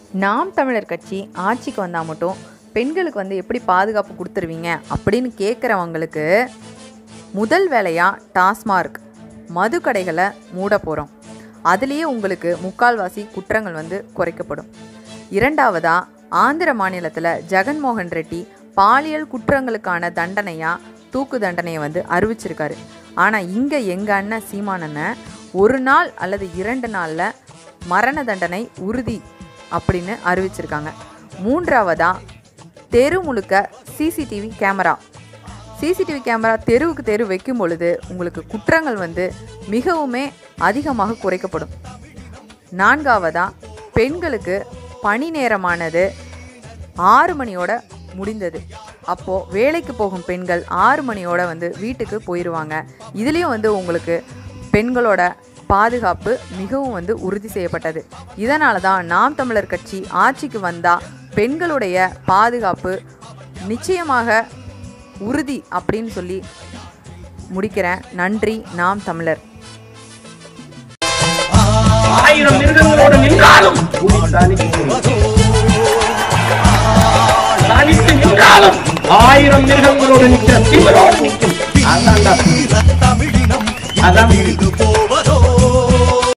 நாம் தமிழர் கட்சி ஆட்சிக்கு வந்தால் மட்டும் பெண்களுக்கு வந்து எப்படி பாதுகாப்பு கொடுத்துருவீங்க அப்படின்னு கேட்குறவங்களுக்கு முதல் வேலையாக டாஸ்மார்க் மது கடைகளை மூட போகிறோம் அதுலேயே உங்களுக்கு முக்கால்வாசி குற்றங்கள் வந்து குறைக்கப்படும் இரண்டாவதாக ஆந்திர மாநிலத்தில் ஜெகன்மோகன் ரெட்டி பாலியல் குற்றங்களுக்கான தண்டனையாக தூக்கு தண்டனையை வந்து அறிவிச்சிருக்காரு ஆனால் இங்கே எங்கள் அண்ணன் சீமானண்ணன் ஒரு நாள் அல்லது இரண்டு நாளில் மரண தண்டனை உறுதி அப்படின்னு அறிவிச்சிருக்காங்க மூன்றாவதாக தெரு முழுக்க சிசிடிவி கேமரா சிசிடிவி கேமரா தெருவுக்கு தெரு வைக்கும் பொழுது உங்களுக்கு குற்றங்கள் வந்து மிகவுமே அதிகமாக குறைக்கப்படும் நான்காவதாக பெண்களுக்கு பணி நேரமானது ஆறு மணியோட முடிந்தது அப்போது வேலைக்கு போகும் பெண்கள் ஆறு மணியோட வந்து வீட்டுக்கு போயிடுவாங்க இதுலேயும் வந்து உங்களுக்கு பெண்களோட பாதுகாப்பு மிகவும் வந்து உறுதி செய்யப்பட்டது இதனால தான் நாம் தமிழர் கட்சி ஆட்சிக்கு வந்தால் பெண்களுடைய பாதுகாப்பு நிச்சயமாக உறுதி அப்படின்னு சொல்லி முடிக்கிறேன் நன்றி நாம் தமிழர் ஆயிரம் மிருகங்களோடு நின்றாலும் தனித்து நின்றாலும் ஆயிரம் மிருகங்களோடு நிற்கிற திமிரோடு நிற்கும் அதான்டா. தமிழினம் அதான் இது போவது